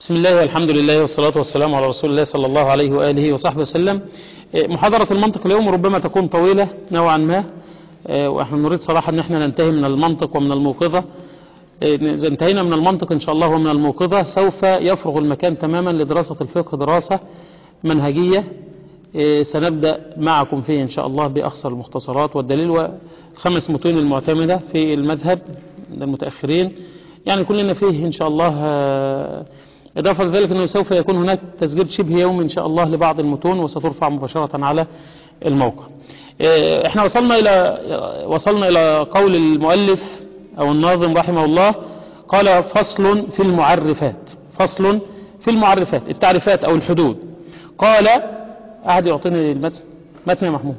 بسم الله والحمد لله والصلاة والسلام على رسول الله صلى الله عليه وآله وصحبه وسلم محاضرة المنطق اليوم ربما تكون طويلة نوعا ما وإحنا نريد صراحة أن احنا ننتهي من المنطق ومن الموقظة إذا انتهينا من المنطق إن شاء الله ومن الموقظة سوف يفرغ المكان تماما لدراسة الفقه دراسة منهجية سنبدأ معكم فيه إن شاء الله بأخصر المختصرات والدليل والخمس متون المعتمدة في المذهب المتأخرين يعني كلنا فيه إن شاء الله إضافة لذلك أنه سوف يكون هناك تسجيل شبه يوم إن شاء الله لبعض المتون وسترفع مباشرة على الموقع احنا وصلنا إلى وصلنا إلى قول المؤلف أو الناظم رحمه الله قال فصل في المعرفات فصل في المعرفات التعريفات أو الحدود قال أحد يعطيني المتن متن يا محمود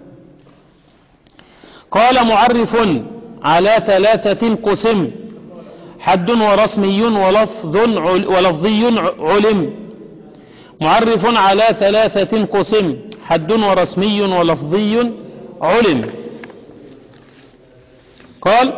قال معرف على ثلاثة قسم حد ورسمي ولفظ ولفظي علم معرف على ثلاثة قسم حد ورسمي ولفظي علم قال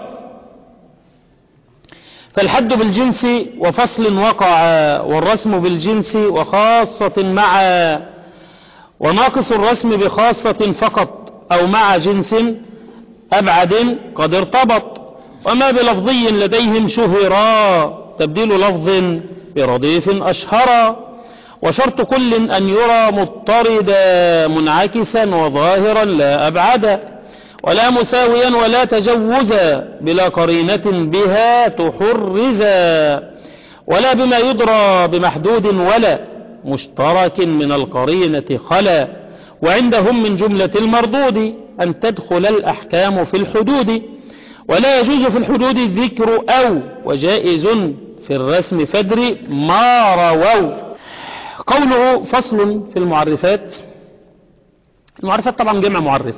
فالحد بالجنس وفصل وقع والرسم بالجنس وخاصة مع وناقص الرسم بخاصة فقط أو مع جنس أبعد قد ارتبط وما بلفظي لديهم شهرا تبديل لفظ برديف أشهرا وشرط كل أن يرى مضطردا منعكسا وظاهرا لا أبعدا ولا مساويا ولا تجوزا بلا قرينة بها تحرزا ولا بما يدرى بمحدود ولا مشترك من القرينة خلا وعندهم من جملة المردود أن تدخل الأحكام في الحدود ولا يجوز في الحدود الذكر أو وجائز في الرسم فدر ما رووا قوله فصل في المعرفات المعرفات طبعا جمع معرف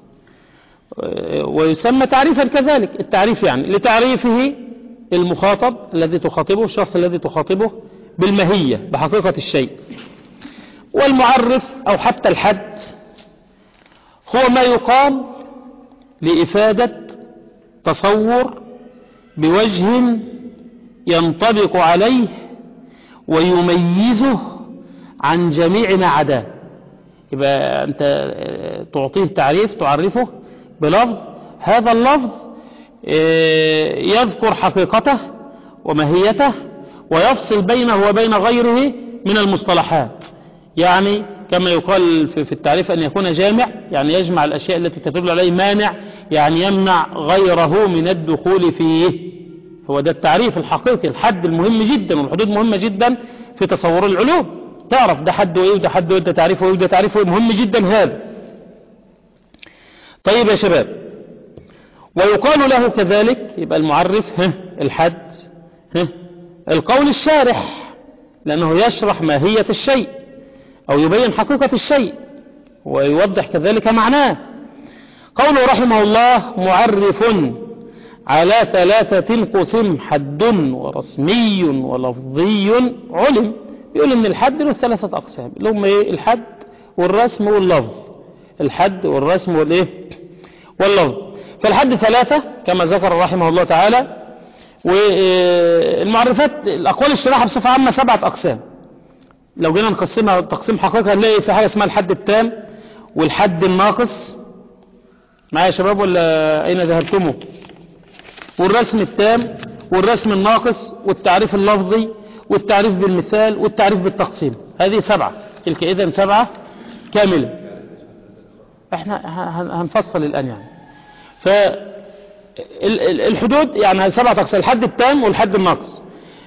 ويسمى تعريفا كذلك التعريف يعني لتعريفه المخاطب الذي تخاطبه الشخص الذي تخاطبه بالمهية بحقيقة الشيء والمعرف أو حتى الحد هو ما يقال لإفادة تصور بوجه ينطبق عليه ويميزه عن جميع ما عداه يبقى أنت تعطيه تعريف تعرفه بلفظ هذا اللفظ يذكر حقيقته وماهيته ويفصل بينه وبين غيره من المصطلحات يعني كما يقال في التعريف أن يكون جامع يعني يجمع الأشياء التي تدل عليه مانع يعني يمنع غيره من الدخول فيه هو ده التعريف الحقيقي الحد المهم جدا والحدود مهمة جدا في تصور العلوم تعرف ده حد ايه وده حد وده تعريفه ايه وده تعريفه مهم جدا هذا طيب يا شباب ويقال له كذلك يبقى المعرف ها الحد ها القول الشارح لأنه يشرح ماهية الشيء أو يبين حقيقة الشيء ويوضح كذلك معناه قوله رحمه الله معرف على ثلاثة قسم حد ورسمي ولفظي علم يقول ان الحد له ثلاثة اقسام اللي هم ايه الحد والرسم واللفظ الحد والرسم والايه واللفظ فالحد ثلاثة كما ذكر رحمه الله تعالى والمعرفات الاقوال الشراحة بصفة عامة سبعة اقسام لو جينا نقسمها تقسيم حقيقة هنلاقي في حاجة اسمها الحد التام والحد الناقص معايا يا شباب ولا اين ذهبتموا والرسم التام والرسم الناقص والتعريف اللفظي والتعريف بالمثال والتعريف بالتقسيم هذه سبعة تلك إذن سبعة كاملة احنا هنفصل الآن يعني فالحدود يعني سبعة أقسام الحد التام والحد الناقص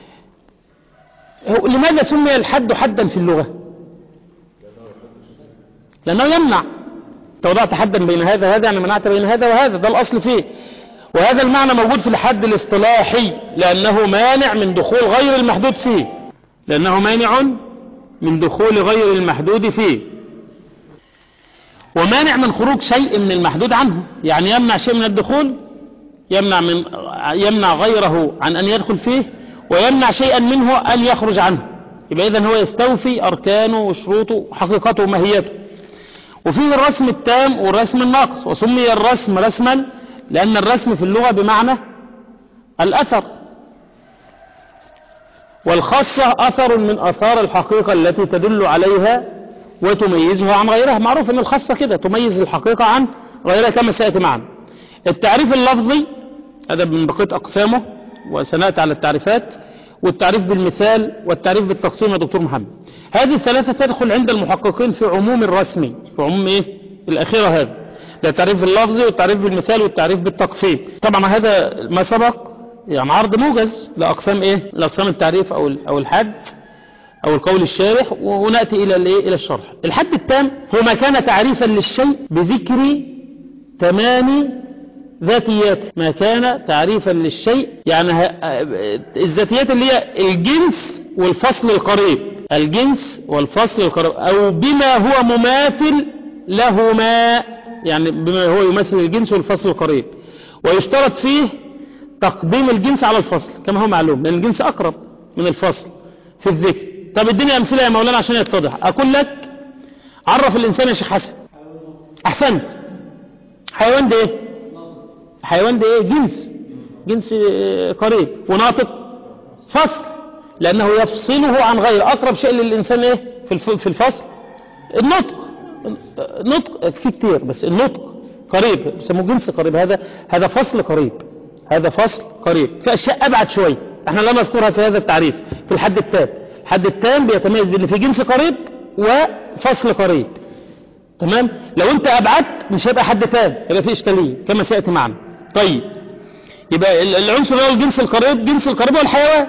لماذا سمي الحد حدا في اللغة لأنه يمنع انت وضعت حدا بين هذا وهذا يعني منعت بين هذا وهذا ده الأصل فيه وهذا المعنى موجود في الحد الاصطلاحي لأنه مانع من دخول غير المحدود فيه لأنه مانع من دخول غير المحدود فيه ومانع من خروج شيء من المحدود عنه يعني يمنع شيء من الدخول يمنع, من يمنع غيره عن أن يدخل فيه ويمنع شيئا منه أن يخرج عنه يبقى إذن هو يستوفي أركانه وشروطه وحقيقته وماهيته وفيه الرسم التام والرسم الناقص وسمي الرسم رسما لأن الرسم في اللغة بمعنى الأثر والخاصة أثر من أثار الحقيقة التي تدل عليها وتميزها عن غيرها معروف أن الخاصة كده تميز الحقيقة عن غيرها كما سيأتي معنا التعريف اللفظي هذا من بقية أقسامه وسنأتي على التعريفات والتعريف بالمثال والتعريف بالتقسيم يا دكتور محمد هذه الثلاثة تدخل عند المحققين في عموم الرسمي في عموم إيه الأخيرة هذا ده التعريف اللفظي والتعريف بالمثال والتعريف بالتقسيم طبعا هذا ما سبق يعني عرض موجز لأقسام إيه لأقسام التعريف أو أو الحد أو القول الشارح ونأتي إلى الإيه إلى الشرح الحد التام هو ما كان تعريفا للشيء بذكر تمام ذاتياته ما كان تعريفا للشيء يعني الذاتيات اللي هي الجنس والفصل القريب الجنس والفصل القريب أو بما هو مماثل لهما يعني بما هو يمثل الجنس والفصل القريب ويشترط فيه تقديم الجنس على الفصل كما هو معلوم لأن الجنس أقرب من الفصل في الذكر طب اديني أمثلة يا مولانا عشان يتضح أقول لك عرف الإنسان يا شيخ حسن أحسنت حيوان ده ايه حيوان ده ايه جنس جنس قريب وناطق فصل لأنه يفصله عن غير أقرب شيء للإنسان ايه في الفصل النطق نطق في كتير بس النطق قريب بيسموه جنس قريب هذا هذا فصل قريب هذا فصل قريب في أشياء أبعد شوية احنا لا نذكرها في هذا التعريف في الحد التام الحد التام بيتميز بأن في جنس قريب وفصل قريب تمام لو انت أبعدت مش هيبقى حد تام يبقى في إشكالية كما سيأتي معنا طيب يبقى العنصر هو الجنس القريب جنس القريب هو الحيوان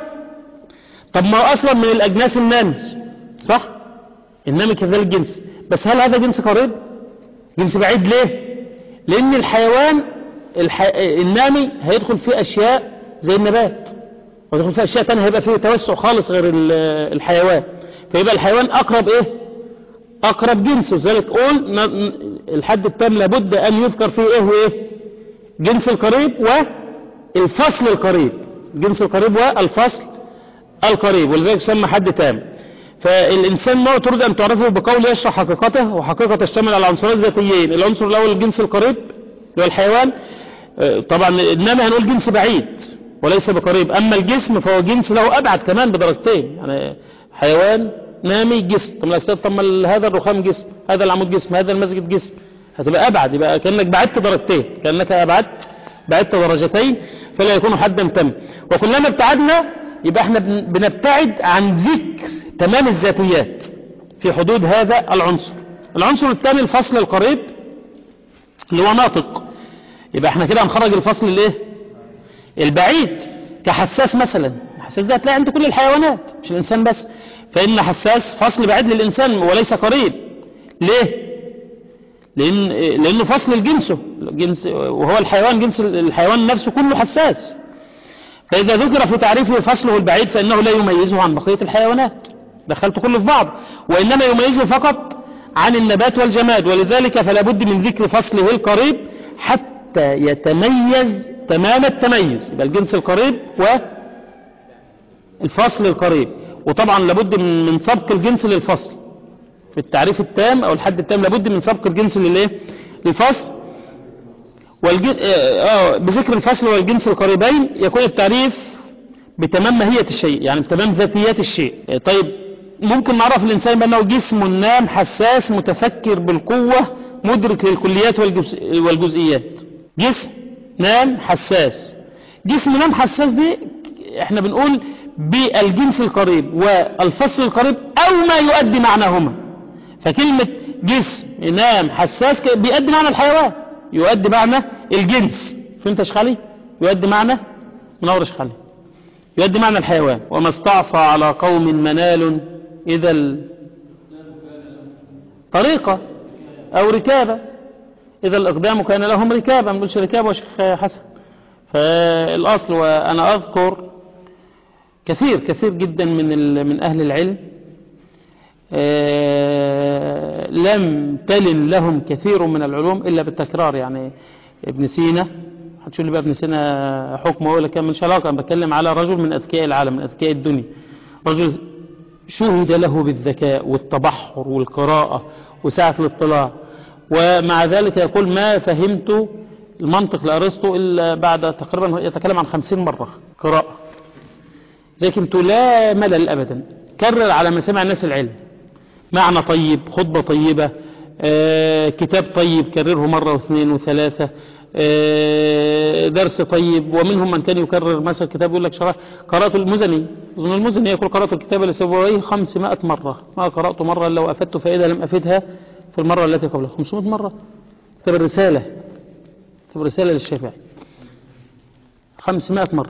طب ما هو أصلا من الأجناس النامي صح النامي كذلك جنس بس هل هذا جنس قريب جنس بعيد ليه لأن الحيوان الح... النامي هيدخل فيه أشياء زي النبات ويدخل فيه أشياء تانية هيبقى فيه توسع خالص غير الحيوان فيبقى الحيوان أقرب إيه أقرب جنس لذلك قول الحد التام لابد أن يذكر فيه إيه وإيه جنس القريب والفصل القريب جنس القريب والفصل القريب ولذلك يسمى حد تام فالإنسان ما تريد أن تعرفه بقول يشرح حقيقته وحقيقة تشتمل على عنصرين ذاتيين العنصر الأول الجنس القريب اللي هو الحيوان طبعا إنما هنقول جنس بعيد وليس بقريب أما الجسم فهو جنس له أبعد كمان بدرجتين يعني حيوان نامي جسم طب الأجساد طب هذا الرخام جسم هذا العمود جسم هذا المسجد جسم هتبقى أبعد يبقى كأنك بعدت درجتين كأنك أبعدت بعدت درجتين فلا يكون حدا تم وكلما ابتعدنا يبقى احنا بنبتعد عن ذكر تمام الذاتيات في حدود هذا العنصر العنصر الثاني الفصل القريب اللي هو ناطق يبقى احنا كده هنخرج الفصل الايه البعيد كحساس مثلا الحساس ده هتلاقي عند كل الحيوانات مش الانسان بس فان حساس فصل بعيد للانسان وليس قريب ليه لان لانه فصل لجنسه جنس وهو الحيوان جنس الحيوان نفسه كله حساس فإذا ذكر في تعريفه فصله البعيد فإنه لا يميزه عن بقية الحيوانات دخلت كله في بعض وإنما يميزه فقط عن النبات والجماد ولذلك فلا بد من ذكر فصله القريب حتى يتميز تمام التميز يبقى الجنس القريب والفصل القريب وطبعا لابد من سبق الجنس للفصل في التعريف التام أو الحد التام لابد من سبق الجنس للإيه للفصل والجن... آه بذكر الفصل والجنس القريبين يكون التعريف بتمام ماهية الشيء يعني بتمام ذاتيات الشيء طيب ممكن نعرف الإنسان بأنه جسم نام حساس متفكر بالقوة مدرك للكليات والجز... والجزئيات جسم نام حساس جسم نام حساس دي احنا بنقول بالجنس القريب والفصل القريب أو ما يؤدي معناهما فكلمة جسم نام حساس بيؤدي معنى الحيوان يؤدي معنى الجنس فهمت يا شخالي يؤدي معنى منور يا شخالي يؤدي معنى الحيوان وما استعصى على قوم منال إذا طريقة أو ركابة إذا الإقدام كان لهم ركابة ما نقولش ركابة يا شيخ حسن فالأصل وأنا أذكر كثير كثير جدا من من أهل العلم لم تلن لهم كثير من العلوم إلا بالتكرار يعني ابن سينا هتشوف لي بقى ابن سينا حكمه ولا كان من علاقة أنا بتكلم على رجل من أذكياء العالم من أذكياء الدنيا رجل شهد له بالذكاء والتبحر والقراءة وسعة الاطلاع ومع ذلك يقول ما فهمت المنطق لأرسطو إلا بعد تقريبا يتكلم عن خمسين مرة قراءة زي انتوا لا ملل ابدا كرر على ما سمع الناس العلم معنى طيب خطبة طيبة آه، كتاب طيب كرره مرة واثنين وثلاثة آه، درس طيب ومنهم من كان يكرر مثلا كتاب يقول لك شرح قرأت المزني أظن المزني يقول قرأت الكتاب لسبويه 500 مرة ما قرأت مرة لو أفدت فائدة لم أفدها في المرة التي قبلها 500 مرة كتاب الرسالة كتاب الرسالة للشافعي 500 مرة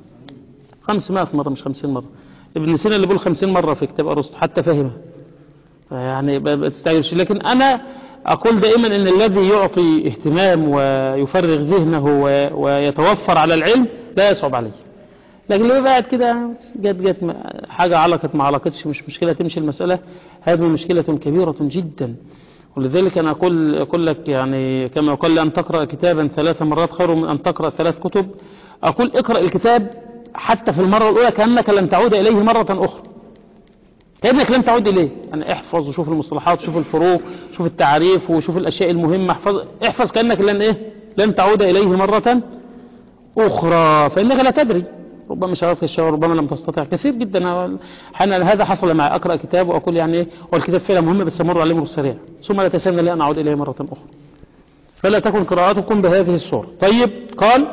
500 مرة مش 50 مرة ابن سينا اللي بيقول 50 مرة في كتاب أرسطو حتى فهمها يعني ب- بتستعجلش لكن أنا أقول دائما أن الذي يعطي اهتمام ويفرغ ذهنه و- ويتوفر على العلم لا يصعب عليه لكن اللي قاعد كده جت جت م- حاجة علقت ما علقتش مش مشكلة تمشي المسألة هذه مشكلة كبيرة جدا ولذلك أنا أقول, أقول لك يعني كما يقال لي أن تقرأ كتابا ثلاث مرات خير من أن تقرأ ثلاث كتب أقول اقرأ الكتاب حتى في المرة الأولى كأنك لن تعود إليه مرة أخرى كأنك لن تعود إليه يعني احفظ وشوف المصطلحات وشوف الفروق شوف التعريف وشوف الأشياء المهمة احفظ, احفظ كأنك لن إيه لن تعود إليه مرة أخرى فإنك لا تدري ربما شغلت الشهر ربما لم تستطع كثير جدا حنا هذا حصل معي أقرأ كتاب وأقول يعني إيه هو الكتاب فعلا مهم بس أمر عليه مرور سريع ثم لا تسنى لي أن أعود إليه مرة أخرى فلا تكن قراءتكم بهذه الصورة طيب قال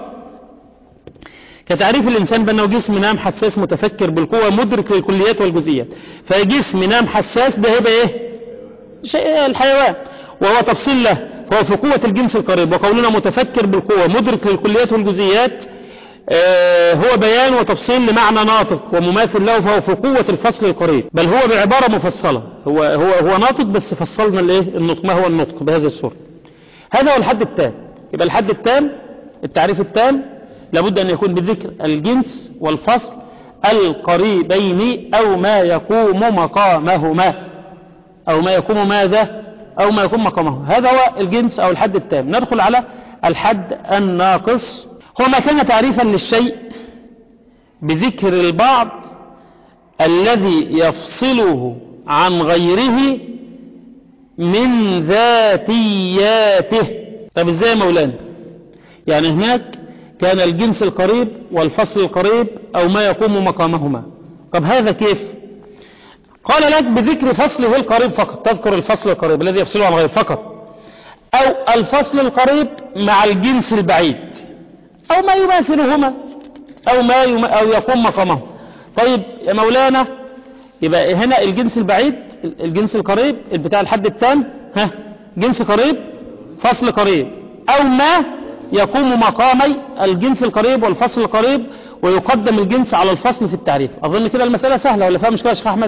كتعريف الإنسان بأنه جسم نام حساس متفكر بالقوة مدرك للكليات والجزئيات فجسم نام حساس ده هيبقى إيه شيء الحيوان وهو تفصيل له فهو في قوة الجنس القريب وقولنا متفكر بالقوة مدرك للكليات والجزئيات آه هو بيان وتفصيل لمعنى ناطق ومماثل له فهو في قوة الفصل القريب بل هو بعبارة مفصلة هو, هو, هو ناطق بس فصلنا الايه النطق ما هو النطق بهذا الصورة هذا هو الحد التام يبقى الحد التام التعريف التام لابد أن يكون بذكر الجنس والفصل القريبين أو ما يقوم مقامهما أو ما يقوم ماذا أو ما يقوم مقامه هذا هو الجنس أو الحد التام ندخل على الحد الناقص هو ما كان تعريفا للشيء بذكر البعض الذي يفصله عن غيره من ذاتياته طب ازاي يا مولانا يعني هناك كان الجنس القريب والفصل القريب او ما يقوم مقامهما طب هذا كيف قال لك بذكر فصله القريب فقط تذكر الفصل القريب الذي يفصله عن غيره فقط او الفصل القريب مع الجنس البعيد او ما يماثلهما او ما يم... او يقوم مقامه طيب يا مولانا يبقى هنا الجنس البعيد الجنس القريب بتاع الحد التام ها جنس قريب فصل قريب او ما يقوم مقامي الجنس القريب والفصل القريب ويقدم الجنس على الفصل في التعريف اظن كده المسألة سهلة ولا فيها مشكلة يا شيخ احمد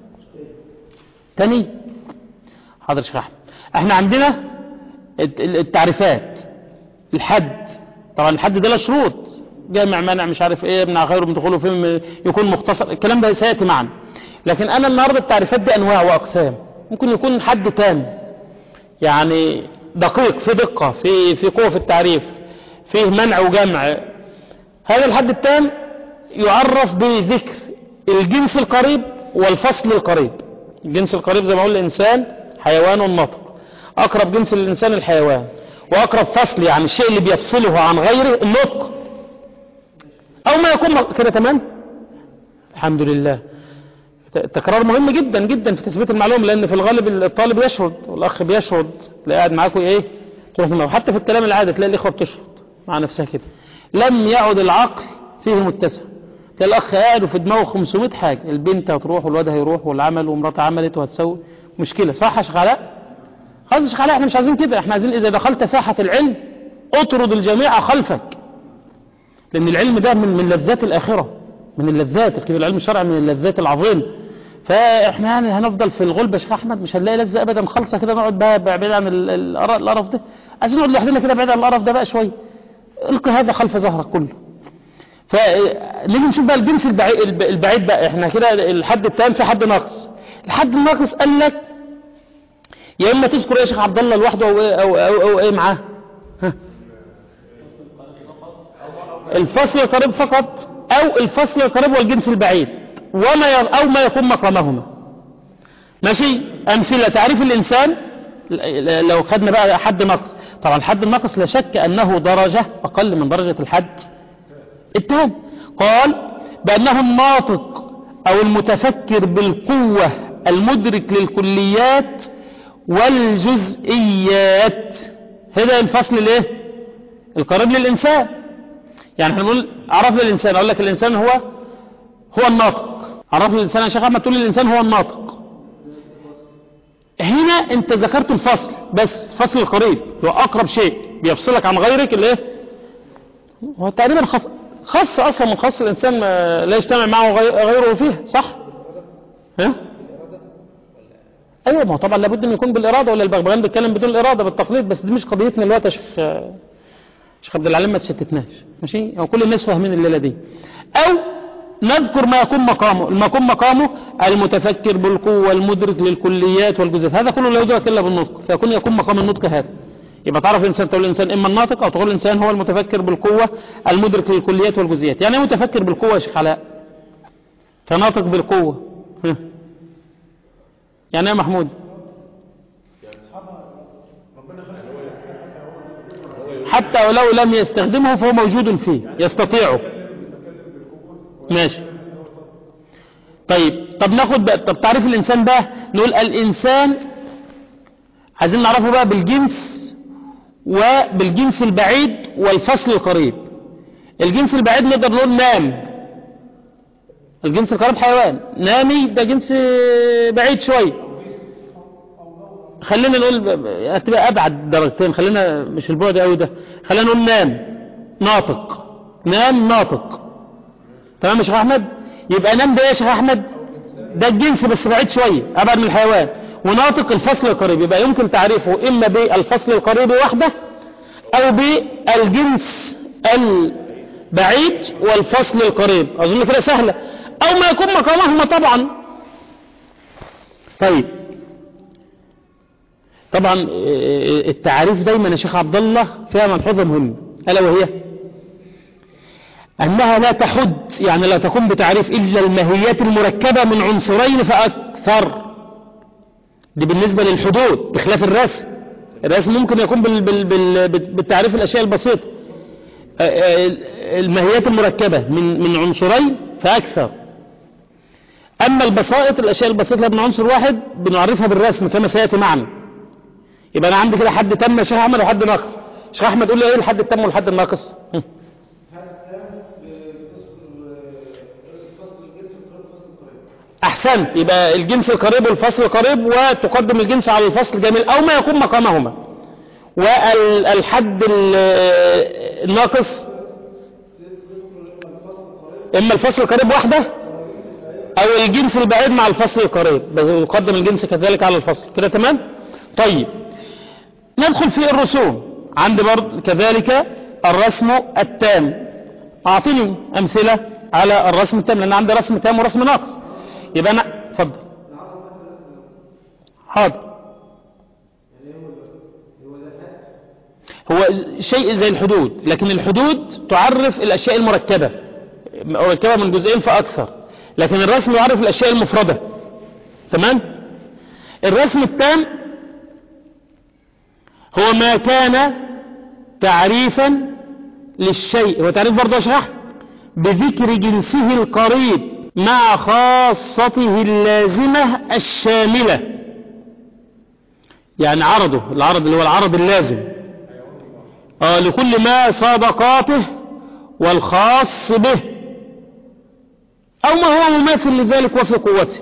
تاني حاضر شيخ احمد احنا عندنا التعريفات الحد طبعا الحد ده له شروط جامع مانع مش عارف ايه يمنع غيره من دخوله فيلم يكون مختصر الكلام ده سياتي معنا لكن انا النهارده التعريفات دي انواع واقسام ممكن يكون حد تام يعني دقيق في دقة في في قوة في التعريف فيه منع وجمع هذا الحد التام يعرف بذكر الجنس القريب والفصل القريب الجنس القريب زي ما اقول الانسان حيوان ناطق اقرب جنس للانسان الحيوان واقرب فصل يعني الشيء اللي بيفصله عن غيره النطق او ما يكون كده تمام الحمد لله التكرار مهم جدا جدا في تثبيت المعلومه لان في الغالب الطالب يشرد والاخ بيشرد تلاقي قاعد معاكم ايه تروح معه حتى في الكلام العادي تلاقي الاخوه بتشرد مع نفسها كده لم يعد العقل فيه متسع تلاقي الاخ قاعد وفي دماغه 500 حاجه البنت هتروح والواد هيروح والعمل ومراته عملت وهتسوي مشكله صح يا شيخ علاء خلاص يا شيخ علاء احنا مش عايزين كده احنا عايزين اذا دخلت ساحه العلم اطرد الجميع خلفك لان العلم ده من من لذات الاخره من اللذات الكبير العلم الشرعي من اللذات العظيمه فاحنا يعني هنفضل في الغلبة يا شيخ احمد مش هنلاقي لذة ابدا خالصة كده نقعد بقى بعيد عن القرف ده عايزين نقعد لوحدنا كده بعيد عن القرف ده بقى شويه القي هذا خلف ظهرك كله فنيجي نشوف بقى الجنس البعيد, البعيد بقى احنا كده الحد التام في حد ناقص الحد الناقص قال لك يا اما تذكر يا شيخ عبد الله لوحده او او او, أو ايه معاه الفصل القريب فقط او الفصل القريب والجنس البعيد وما أو ما يكون مقامهما ماشي أمثلة تعريف الإنسان لو خدنا بقى حد نقص طبعا الحد النقص لا شك أنه درجة أقل من درجة الحد التام قال بأنه الناطق أو المتفكر بالقوة المدرك للكليات والجزئيات هذا الفصل الايه القريب للإنسان يعني احنا نقول عرف الإنسان أقول لك الإنسان هو هو الناطق عرف الإنسان يا شيخ أحمد تقول الإنسان هو الناطق هنا انت ذكرت الفصل بس فصل القريب هو أقرب شيء بيفصلك عن غيرك الايه هو تقريبا خاص خاص أصلا من خاص الإنسان ما لا يجتمع معه غيره فيه صح ها ايوه ما هو طبعا لابد ان يكون بالاراده ولا البغبغان بيتكلم بدون الاراده بالتقليد بس دي مش قضيتنا الوقت يا شيخ شيخ عبد العليم ما تشتتناش ماشي هو كل الناس فاهمين الليله دي او نذكر ما يكون مقامه ما يكون مقامه المتفكر بالقوه المدرك للكليات والجزئيات هذا كله لا يدرك الا بالنطق فيكون يكون مقام النطق هذا يبقى تعرف الانسان تقول الانسان اما الناطق او تقول الانسان هو المتفكر بالقوه المدرك للكليات والجزئيات يعني ايه متفكر بالقوه يا شيخ علاء كناطق بالقوه ها. يعني ايه محمود حتى ولو لم يستخدمه فهو موجود فيه يستطيعه ماشي طيب طب ناخد بقى طب تعريف الإنسان بقى نقول الإنسان عايزين نعرفه بقى بالجنس وبالجنس البعيد والفصل القريب الجنس البعيد نقدر نقول نام الجنس القريب حيوان نامي ده جنس بعيد شويه خلينا نقول هتبقى ابعد درجتين خلينا مش البعد قوي ده خلينا نقول نام ناطق نام ناطق تمام يا شيخ احمد يبقى نام ده يا شيخ احمد ده الجنس بس بعيد شويه ابعد من الحيوان وناطق الفصل القريب يبقى يمكن تعريفه اما بالفصل القريب وحده او بالجنس البعيد والفصل القريب اظن كده سهله او ما يكون مقامهما طبعا طيب طبعا التعريف دايما يا شيخ عبد الله فيها ملحوظه مهمه الا وهي انها لا تحد يعني لا تقوم بتعريف الا الماهيات المركبه من عنصرين فاكثر دي بالنسبه للحدود بخلاف الرسم الرسم ممكن يكون بال بال بال بالتعريف الاشياء البسيطه الماهيات المركبه من من عنصرين فاكثر اما البسائط الاشياء البسيطه من عنصر واحد بنعرفها بالرسم كما سياتي معنا يبقى انا عندي كده حد تم يا شيخ احمد وحد ناقص شيخ احمد قول لي ايه الحد التم والحد الناقص احسنت يبقى الجنس القريب والفصل القريب وتقدم الجنس على الفصل الجميل او ما يكون مقامهما والحد الناقص اما الفصل القريب وحده او الجنس البعيد مع الفصل القريب يقدم الجنس كذلك على الفصل كده تمام طيب ندخل في الرسوم عندي برضه كذلك الرسم التام اعطيني امثله على الرسم التام لان عندي رسم تام ورسم ناقص يبقى انا اتفضل حاضر هو شيء زي الحدود لكن الحدود تعرف الاشياء المركبه مركبه من جزئين فاكثر لكن الرسم يعرف الاشياء المفرده تمام الرسم التام هو ما كان تعريفا للشيء هو تعريف برضه شرح بذكر جنسه القريب مع خاصته اللازمة الشاملة يعني عرضه العرض اللي هو العرض اللازم آه لكل ما صادقاته والخاص به أو ما هو مماثل لذلك وفي قوته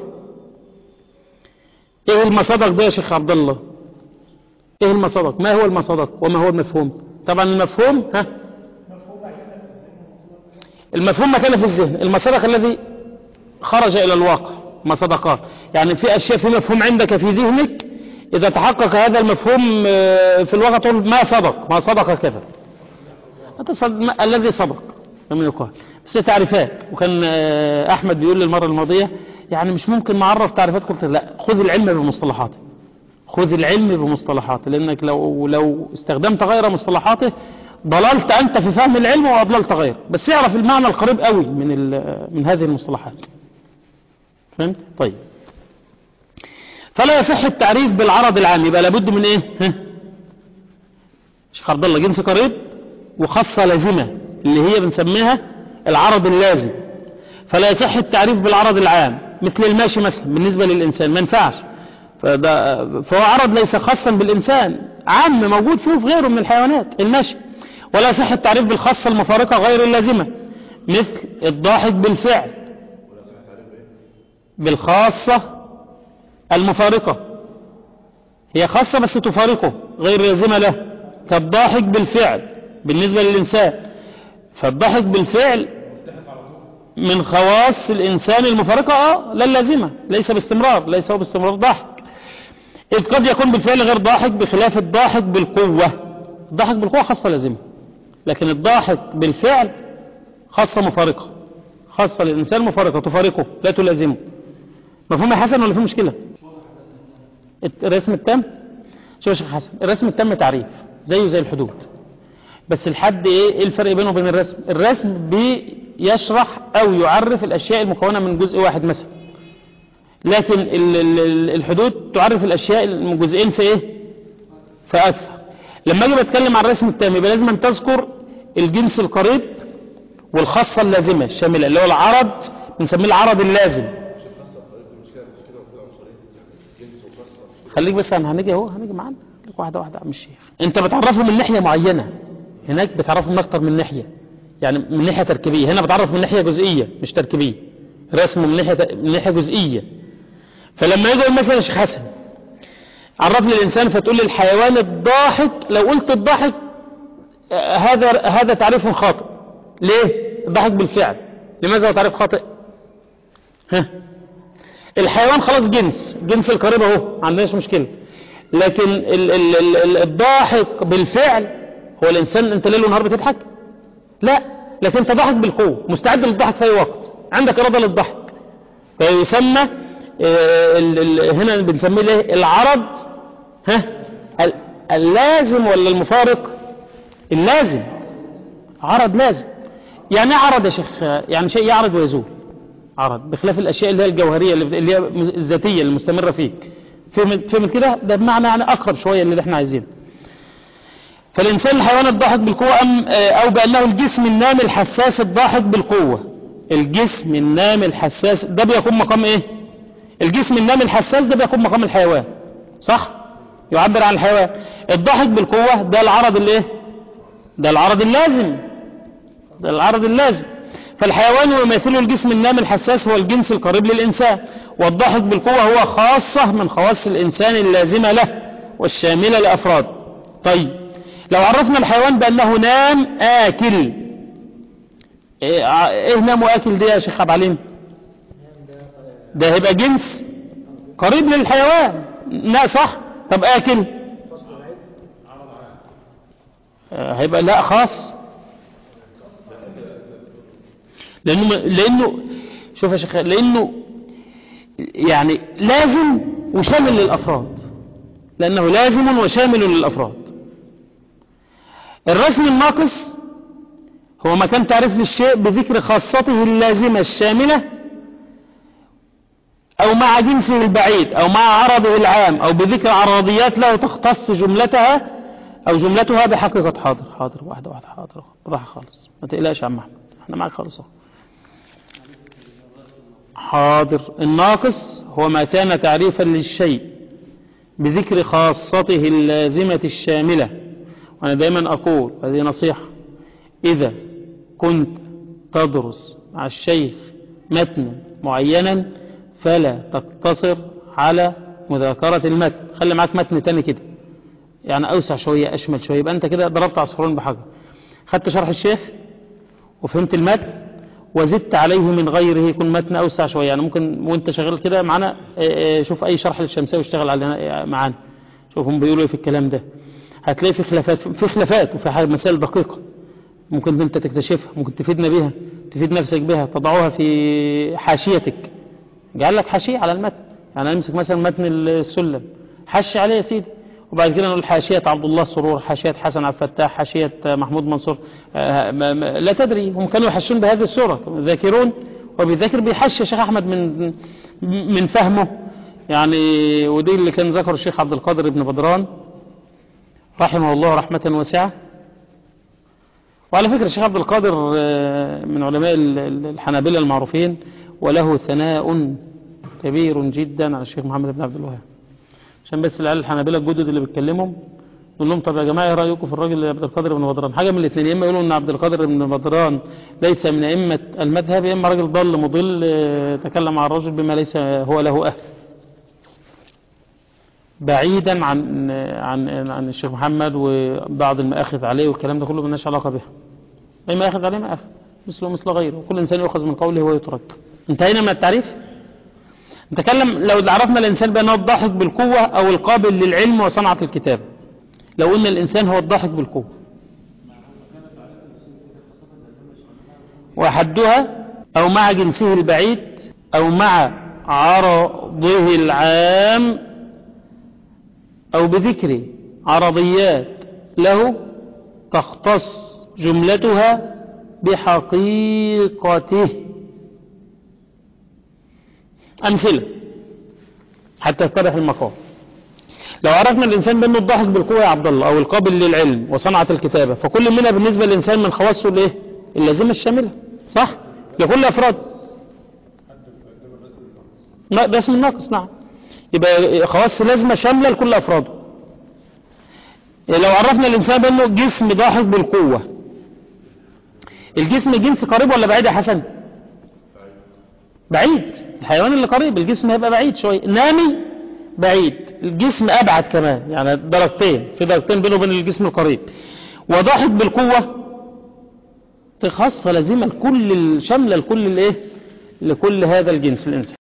ايه المصادق ده يا شيخ عبد الله ايه المصادق ما هو المصادق وما هو المفهوم طبعا المفهوم ها المفهوم ما كان في الذهن المصادق الذي خرج الى الواقع مصادقات يعني في اشياء في مفهوم عندك في ذهنك اذا تحقق هذا المفهوم في الواقع تقول ما صدق ما صدق كذا الذي صدق لم يقال بس تعريفات وكان احمد بيقول لي المره الماضيه يعني مش ممكن نعرف تعريفات قلت لا خذ العلم بمصطلحاته خذ العلم بمصطلحاته لانك لو لو استخدمت غير مصطلحاته ضللت انت في فهم العلم واضللت غيره بس اعرف المعنى القريب قوي من من هذه المصطلحات فهمت طيب فلا يصح التعريف بالعرض العام يبقى لابد من ايه ها شيخ عبد الله جنس قريب وخاصه لازمه اللي هي بنسميها العرض اللازم فلا يصح التعريف بالعرض العام مثل الماشي مثلا بالنسبة للإنسان ما ينفعش فده فهو عرض ليس خاصا بالإنسان عام موجود فيه في غيره من الحيوانات المشي ولا يصح التعريف بالخاصة المفارقة غير اللازمة مثل الضاحك بالفعل بالخاصة المفارقة هي خاصة بس تفارقه غير لازمة له كالضاحك بالفعل بالنسبة للإنسان فالضحك بالفعل من خواص الإنسان المفارقة آه لا اللازمة ليس باستمرار ليس هو باستمرار ضحك إذ قد يكون بالفعل غير ضاحك بخلاف الضاحك بالقوة الضحك بالقوة خاصة لازمة لكن الضاحك بالفعل خاصة مفارقة خاصة للإنسان مفارقة تفارقه لا تلازمه مفهوم يا حسن ولا في مشكلة الرسم التام شوف يا شيخ حسن الرسم التام تعريف زيه زي الحدود بس الحد ايه ايه الفرق بينه وبين الرسم الرسم بيشرح او يعرف الاشياء المكونة من جزء واحد مثلا لكن ال- ال- الحدود تعرف الاشياء من جزئين في ايه فاكثر لما اجي بتكلم عن الرسم التام يبقى لازم أن تذكر الجنس القريب والخاصة اللازمة الشاملة اللي هو العرض بنسميه العرض اللازم خليك بس انا هنيجي اهو هنيجي معانا خليك واحده واحده يا عم الشيخ انت بتعرفه من ناحيه معينه هناك بتعرفه من اكتر من ناحيه يعني من ناحيه تركيبيه هنا بتعرف من ناحيه جزئيه مش تركيبيه رسم من ناحيه من ناحيه جزئيه فلما يجي يقول مثلا يا شيخ حسن عرف لي الانسان فتقول لي الحيوان الضاحك لو قلت الضاحك آه، هذا هذا تعريف خاطئ ليه الضحك بالفعل لماذا هو تعريف خاطئ ها الحيوان خلاص جنس جنس القريب اهو ما عندناش مشكله لكن ال ال ال ال الضاحك بالفعل هو الانسان انت ليل ونهار بتضحك لا لكن انت ضاحك بالقوه مستعد للضحك في اي وقت عندك اراده للضحك فيسمى آه، ال ال هنا بنسميه ايه العرض ها ال- اللازم ولا المفارق اللازم عرض لازم يعني ايه عرض يا شيخ يعني شيء يعرض ويزول عرض بخلاف الاشياء اللي هي الجوهريه اللي اللي هي الذاتيه المستمره فيك فهمت فهمت كده ده بمعنى يعني اقرب شويه اللي احنا عايزينه فالانسان الحيوان الضاحك بالقوه أم او بانه الجسم النامي الحساس الضاحك بالقوه الجسم النامي الحساس ده بيكون مقام ايه الجسم النامي الحساس ده بيكون مقام الحيوان صح يعبر عن الحيوان الضاحك بالقوه ده العرض الايه ده العرض اللازم ده العرض اللازم فالحيوان يماثله الجسم النامي الحساس هو الجنس القريب للإنسان والضحك بالقوة هو خاصة من خواص الإنسان اللازمة له والشاملة لأفراد طيب لو عرفنا الحيوان بأنه نام آكل إيه ع- إيه نام وآكل دي يا شيخ عبد العليم ده هيبقى جنس قريب للحيوان لا صح طب آكل آه، هيبقى لا خاص لأنه لأنه شوف يا شيخ لأنه يعني لازم وشامل للأفراد لأنه لازم وشامل للأفراد الرسم الناقص هو مكان تعريف للشيء بذكر خاصته اللازمة الشاملة أو مع جنسه البعيد أو مع عرضه العام أو بذكر عرضيات له تختص جملتها أو جملتها بحقيقة حاضر حاضر واحدة واحدة حاضر براحة خالص ما تقلقش يا عم أحمد احنا معاك خالص اهو حاضر الناقص هو ما كان تعريفا للشيء بذكر خاصته اللازمة الشاملة وأنا دايما أقول هذه نصيحة إذا كنت تدرس مع الشيخ متنا معينا فلا تقتصر على مذاكرة المتن خلي معاك متن تاني كده يعني أوسع شوية أشمل شوية يبقى أنت كده ضربت عصفورين بحجر خدت شرح الشيخ وفهمت المتن وزدت عليه من غيره يكون متن أوسع شوية يعني ممكن وانت شغال كده معانا آه، آه، شوف أي شرح للشمسية واشتغل علينا معانا شوف هم بيقولوا ايه في الكلام ده هتلاقي في خلافات في خلافات وفي حاجة مسائل دقيقة ممكن انت تكتشفها ممكن تفيدنا بيها تفيد نفسك بها تضعوها في حاشيتك جعل لك حاشية على المتن يعني امسك مثلا متن السلم حشي عليه يا سيدي وبعد كده نقول حاشية عبد الله سرور حاشية حسن عبد الفتاح حاشية محمود منصور آه، ما- ما- لا تدري هم كانوا يحشون بهذه الصورة ذاكرون وبيذاكر بيحشي يا شيخ أحمد من من فهمه يعني ودي اللي كان ذكره الشيخ عبد القادر بن بدران رحمه الله رحمة واسعة وعلى فكرة الشيخ عبد القادر من علماء الحنابلة المعروفين وله ثناء كبير جدا على الشيخ محمد بن عبد الوهاب عشان بس العيال الحنابلة الجدد اللي بيتكلموا نقول لهم طب يا جماعة ايه رأيكم في الراجل عبد القادر بن بدران حاجة من الاثنين يا اما يقولوا ان عبد القادر بن بدران ليس من ائمة المذهب يا اما راجل ضل مضل تكلم عن الرجل بما ليس هو له اهل بعيدا عن عن عن الشيخ محمد وبعض المآخذ عليه والكلام ده كله مالناش علاقة به اي مآخذ عليه مآخذ مثله مثل غيره كل انسان يؤخذ من قوله ويترك انتهينا من التعريف نتكلم لو عرفنا الانسان بانه الضاحك بالقوة او القابل للعلم وصنعة الكتاب لو قلنا الانسان هو الضاحك بالقوة وحدها او مع جنسه البعيد او مع عرضه العام أو بذكر عرضيات له تختص جملتها بحقيقته أمثلة حتى يتضح المقام لو عرفنا الإنسان بأنه الضاحك بالقوة يا عبد الله أو القابل للعلم وصنعة الكتابة فكل منها بالنسبة للإنسان من خواصه الإيه؟ اللازمة الشاملة صح؟ لكل أفراد رسم الناقص نعم يبقى خواص لازمة شاملة لكل أفراده لو عرفنا الإنسان بأنه جسم ضاحك بالقوة الجسم جنس قريب ولا بعيد يا حسن بعيد الحيوان اللي قريب الجسم هيبقى بعيد شوية نامي بعيد الجسم أبعد كمان يعني درجتين في درجتين بينه وبين الجسم القريب وضاحك بالقوة خاصة لازمة لكل الشاملة لكل الايه لكل هذا الجنس الإنسان